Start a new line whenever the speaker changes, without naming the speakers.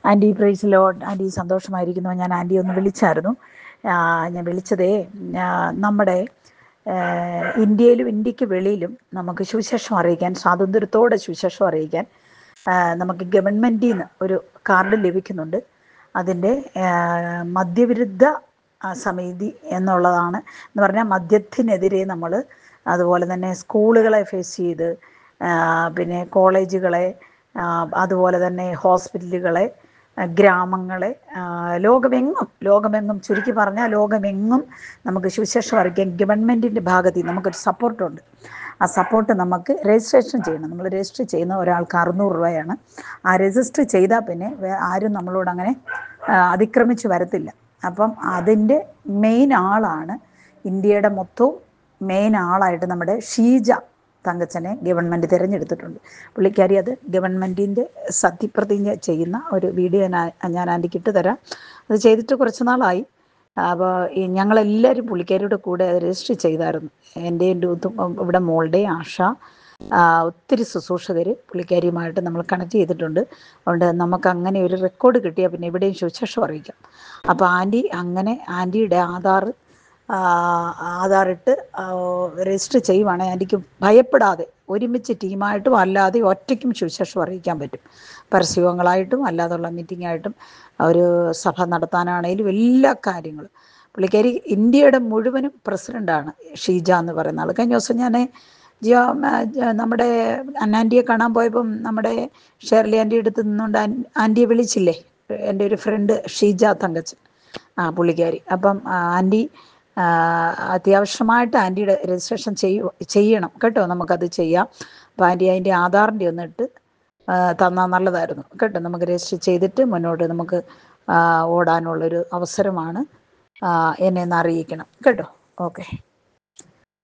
anti പ്രൈസിലോ anti സന്തോഷമായിരിക്കുന്നു ഞാൻ anti ഒന്ന് വിളിച്ചായിരുന്നു ആ, ഞാൻ വിളിച്ചതേ ആ, നമ്മുടെ ആ, ഇന്ത്യയിലും ഇന്ത്യക്ക് വെളിയിലും നമുക്ക് സുവിശേഷം അറിയിക്കാൻ സ്വാതന്ത്ര്യത്തോടെ സുവിശേഷം അറിയിക്കാൻ ആ, നമുക്ക് ഗവൺമെൻറ്റിൽ നിന്ന് ഒരു കാർഡ് ലഭിക്കുന്നുണ്ട് അതിൻ്റെ ആ, മദ്യവിരുദ്ധ ആ, സമിതി എന്നുള്ളതാണ് എന്ന് പറഞ്ഞാൽ മദ്യത്തിനെതിരെ നമ്മൾ അതുപോലെ തന്നെ സ്കൂളുകളെ ഫേസ് ചെയ്ത് ആ, പിന്നെ കോളേജുകളെ ആ, അതുപോലെ തന്നെ ഹോസ്പിറ്റലുകളെ ആ, ഗ്രാമങ്ങളെ ആ, ലോകമെങ്ങും ലോകമെങ്ങും ചുരുക്കി പറഞ്ഞാൽ ലോകമെങ്ങും നമുക്ക് സുവിശേഷം അറിയിക്കാൻ ഗവൺമെൻറ്റിൻ്റെ ഭാഗത്ത് നിന്ന് നമുക്കൊരു സപ്പോർട്ടുണ്ട് ആ സപ്പോർട്ട് നമുക്ക് രജിസ്ട്രേഷൻ ചെയ്യണം നമ്മൾ രജിസ്റ്റർ ചെയ്യുന്ന ഒരാൾക്ക് അറുന്നൂറ് രൂപയാണ് ആ രജിസ്റ്റർ ചെയ്താൽ പിന്നെ വേ- ആരും നമ്മളോട് അങ്ങനെ ആ, അതിക്രമിച്ച് വരത്തില്ല അപ്പം അതിൻ്റെ മെയിൻ ആളാണ് ഇന്ത്യയുടെ മൊത്തവും മെയിൻ ആളായിട്ട് നമ്മുടെ ഷീജ തങ്കച്ചനെ ഗവൺമെൻറ് തിരഞ്ഞെടുത്തിട്ടുണ്ട് പുള്ളിക്കാരി അത് ഗവൺമെൻറ്റിൻ്റെ സത്യപ്രതിജ്ഞ ചെയ്യുന്ന ഒരു വീഡിയോ ഞാൻ ഞാൻ ആൻറ്റിക്ക് ഇട്ട് തരാം അത് ചെയ്തിട്ട് കുറച്ച് നാളായി അപ്പോൾ ഈ ഞങ്ങളെല്ലാവരും പുള്ളിക്കാരിയുടെ കൂടെ അത് രജിസ്റ്റർ ചെയ്തായിരുന്നു എൻ്റെയും ഡൂത്തും ഇവിടെ മോളുടെയും ആഷ ആ, ഒത്തിരി ശുശ്രൂഷകർ പുള്ളിക്കാരിയുമായിട്ട് നമ്മൾ കണക്ട് ചെയ്തിട്ടുണ്ട് അതുകൊണ്ട് നമുക്ക് അങ്ങനെ ഒരു റെക്കോർഡ് കിട്ടിയാൽ പിന്നെ എവിടെയും സുവിശേഷം അറിയിക്കാം അപ്പോൾ ആൻറ്റി അങ്ങനെ ആൻറ്റിയുടെ ആധാർ ആ, ആധാർ ഇട്ട് ആ, രജിസ്റ്റർ ചെയ്യുവാണെങ്കിൽ ആൻറ്റിക്ക് ഭയപ്പെടാതെ ഒരുമിച്ച് ടീമായിട്ടും അല്ലാതെ ഒറ്റയ്ക്കും സുവിശേഷം അറിയിക്കാൻ പറ്റും പരസ്യങ്ങളായിട്ടും അല്ലാതുള്ള മീറ്റിംഗ് ആയിട്ടും ഒരു സഭ നടത്താനാണേലും എല്ലാ കാര്യങ്ങളും പുള്ളിക്കാരി ഇന്ത്യയുടെ മുഴുവനും പ്രസിഡൻ്റാണ് ഷീജ എന്ന് പറയുന്ന ആൾ കഴിഞ്ഞ ദിവസം ഞാൻ ജിയോ ആ, ജ- നമ്മുടെ അന്നാൻറ്റിയെ കാണാൻ പോയപ്പം നമ്മുടെ ഷേർലി ആൻറ്റി അടുത്ത് നിന്നുകൊണ്ട് ആൻ- ആൻറ്റിയെ വിളിച്ചില്ലേ എൻ്റെ ഒരു ഫ്രണ്ട് ഷീജ തങ്കച്ചൻ ആ പുള്ളിക്കാരി അപ്പം ആ, ആൻറ്റി ആ, അത്യാവശ്യമായിട്ട് ആൻറ്റിയുടെ രജിസ്ട്രേഷൻ ചെയ്യ ചെയ്യണം കേട്ടോ നമുക്കത് ചെയ്യാം അപ്പോൾ ആൻറ്റി അതിൻ്റെ ആധാറിൻ്റെ ഒന്ന് ഇട്ട് ആ, തന്നാൽ നല്ലതായിരുന്നു കേട്ടോ നമുക്ക് രജിസ്റ്റർ ചെയ്തിട്ട് മുന്നോട്ട് നമുക്ക് ആ, ഓടാനുള്ളൊരു അവസരമാണ് ആ, എന്നെ ഒന്ന് അറിയിക്കണം കേട്ടോ ഓക്കെ